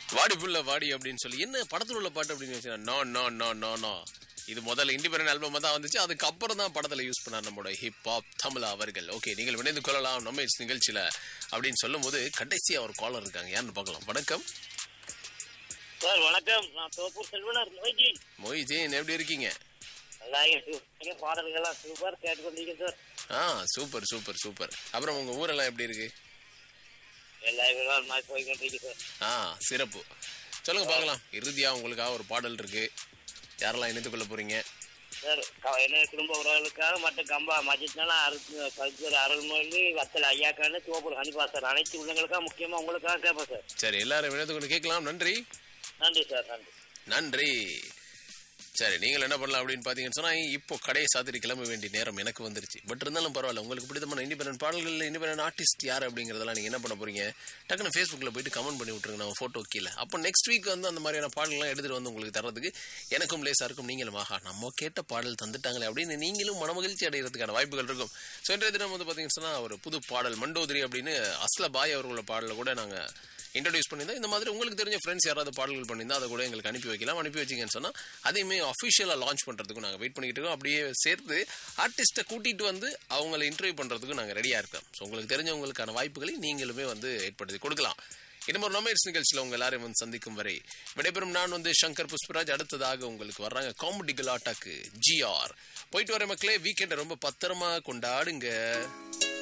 வாடி புள்ள வாடி அப்படின்னு சொல்லி என்ன படத்துல உள்ள பாட்டு அப்படின்னு வச்சுனா no no no no no இது முதல்ல இண்டிபெண்டன்ட் ஆல்பம் தான் வந்துச்சு அதுக்கப்புறம் தான் படத்துல யூஸ் பண்ணார் நம்மளோட ஹிப் ஹாப் தமிழா அவர்கள் ஓகே நீங்கள் இணைந்து கொள்ளலாம் நம்ம நிகழ்ச்சியில அப்படின்னு சொல்லும்போது கடைசியா ஒரு காலர் இருக்காங்க யாருன்னு பார்க்கலாம் வணக்கம் சார் வணக்கம் நான் தோப்பூர் செல்வனார் மொய்ஜி மொய்தீன் எப்படி இருக்கீங்க நல்லா இருக்கீங்க பாடல்கள்லாம் சூப்பர் கேட்டுக்கொண்டீங்க சார் ஆ சூப்பர் சூப்பர் சூப்பர் அப்புறம் உங்க ஊரெல்லாம் எப்படி இருக்கு எல்லா விழாவும் மாதிரி போய்கொண்டிருக்கு சார் ஆ சிறப்பு சொல்லுங்க பார்க்கலாம் இறுதியா உங்களுக்காக ஒரு பாடல் இருக்கு யாரெல்லாம் இணைத்துக் கொள்ள போறீங்க சார் க- என்ன குடும்ப உறவுகளுக்காக மற்ற கம்பா மஜித்னால அருள் கல்ச்சர் அருள்மொழி வத்தல் ஐயாக்கான தோப்பூர் ஹனிபா சார் அனைத்து உள்ளங்களுக்காக முக்கியமா உங்களுக்காக கேட்பேன் சார் சரி எல்லாரும் இணைத்துக் கொண்டு கேட்கலாம் நன்றி நன்றி சார் நன்றி நன்றி சரி நீங்கள் என்ன பண்ணலாம் அப்படின்னு பார்த்தீங்கன்னு சொன்னால் இப்போ கடையை சாத்திரி கிளம்ப வேண்டிய நேரம் எனக்கு வந்துருச்சு பட் இருந்தாலும் பரவாயில்ல உங்களுக்கு பிடித்தமான இண்டிபெண்டன்ட் பாடல்கள் இண்டிபெண்டன்ட் ஆர்டிஸ்ட் யார் அப்படிங்கிறதெல்லாம் நீங்கள் என்ன பண்ண போறீங்க டக்குன்னு ஃபேஸ்புக்கில் போயிட்டு கமெண்ட் பண்ணி விட்ருங்க நம்ம ஃபோட்டோ கீழே அப்போ நெக்ஸ்ட் வீக் வந்து அந்த மாதிரியான பாடல்கள்லாம் எடுத்துகிட்டு வந்து உங்களுக்கு தரதுக்கு எனக்கும் லேசாக இருக்கும் நீங்களும் ஆஹா நம்ம கேட்ட பாடல் தந்துட்டாங்களே அப்படின்னு நீங்களும் மனமகிழ்ச்சி அடைகிறதுக்கான வாய்ப்புகள் இருக்கும் ஸோ இன்றைய தினம் வந்து பார்த்தீங்கன்னு சொன்னால் ஒரு புது பாடல் மண்டோதரி அப்படின்னு அஸ்ல பாய் அவர்களோட பாடலை கூட நாங்கள் இன்ட்ரடியூஸ் பண்ணியிருந்தோம் இந்த மாதிரி உங்களுக்கு தெரிஞ்ச ஃப்ரெண்ட்ஸ் யாராவது பாடல்கள் பண்ணியிருந்தா அதை கூட எங்களுக்கு அனுப்பி வைக்கலாம் அனுப்பி வச்சிங்கன்னு சொன்னால் அதையுமே அஃபிஷியலாக லான்ச் பண்ணுறதுக்கும் நாங்கள் வெயிட் பண்ணிக்கிட்டு இருக்கோம் அப்படியே சேர்த்து ஆர்டிஸ்ட்டை கூட்டிகிட்டு வந்து அவங்கள இன்டர்வியூ பண்ணுறதுக்கும் நாங்கள் ரெடியாக இருக்கோம் ஸோ உங்களுக்கு தெரிஞ்சவங்களுக்கான வாய்ப்புகளை நீங்களுமே வந்து ஏற்படுத்தி கொடுக்கலாம் இன்னும் ஒரு நொமேட்ஸ் நிகழ்ச்சியில் உங்க எல்லாரையும் வந்து சந்திக்கும் வரை விடைபெறும் நான் வந்து சங்கர் புஷ்பராஜ் அடுத்ததாக உங்களுக்கு வர்றாங்க காமெடி கலாட்டாக்கு ஜிஆர் போயிட்டு வர மக்களே வீக்கெண்டை ரொம்ப பத்திரமா கொண்டாடுங்க